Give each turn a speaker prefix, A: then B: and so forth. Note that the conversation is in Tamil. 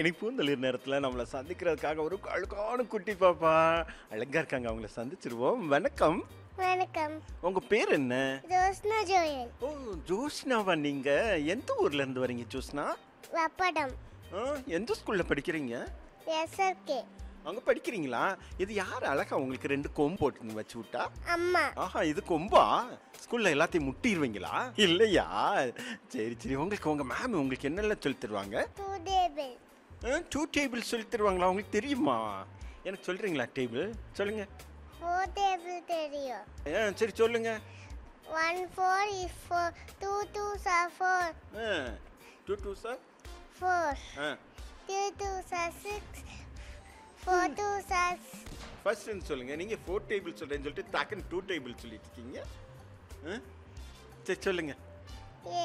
A: இன்னைக்கு பூந்தளிர் நேரத்தில் நம்மளை சந்திக்கிறதுக்காக ஒரு அழகான குட்டி பாப்பா அழகா இருக்காங்க அவங்கள சந்திச்சிருவோம் வணக்கம்
B: வணக்கம்
A: உங்க பேர் என்ன
B: ஜோஸ்னா ஜோயல்
A: ஓ ஜோஷ்னாவா நீங்க எந்த ஊர்ல இருந்து வரீங்க ஜோஷ்னா
B: வப்படம்
A: ஆ, எந்த ஸ்கூல்ல படிக்கிறீங்க
B: எஸ்ஆர்கே
A: அங்க படிக்கிறீங்களா இது யார் அழகா உங்களுக்கு ரெண்டு கொம்பு போட்டு வச்சு விட்டா
B: அம்மா
A: ஆஹா இது கொம்பா ஸ்கூல்ல எல்லாத்தையும் முட்டிடுவீங்களா இல்லையா சரி சரி உங்களுக்கு உங்க மேம் உங்களுக்கு என்னெல்லாம் சொல்லி தருவாங்க
B: டூ டேபிள்
A: டூ டேபிள் சொல்லி தருவாங்களா உங்களுக்கு தெரியுமா எனக்கு சொல்றீங்களா டேபிள் சொல்லுங்க
B: ஃபோர் டேபிள் தெரியும்
A: ஆ, சரி சொல்லுங்க
B: one four is four two two sir four
A: two two sir
B: four three two sir six four two sir
A: first சொல்லுங்க நீங்க ஃபோர் டேபிள் சொல்றேன்னு சொல்லிட்டு டக்குன்னு டூ டேபிள் சொல்லிட்டு இருக்கீங்க ஆ? சரி சொல்லுங்க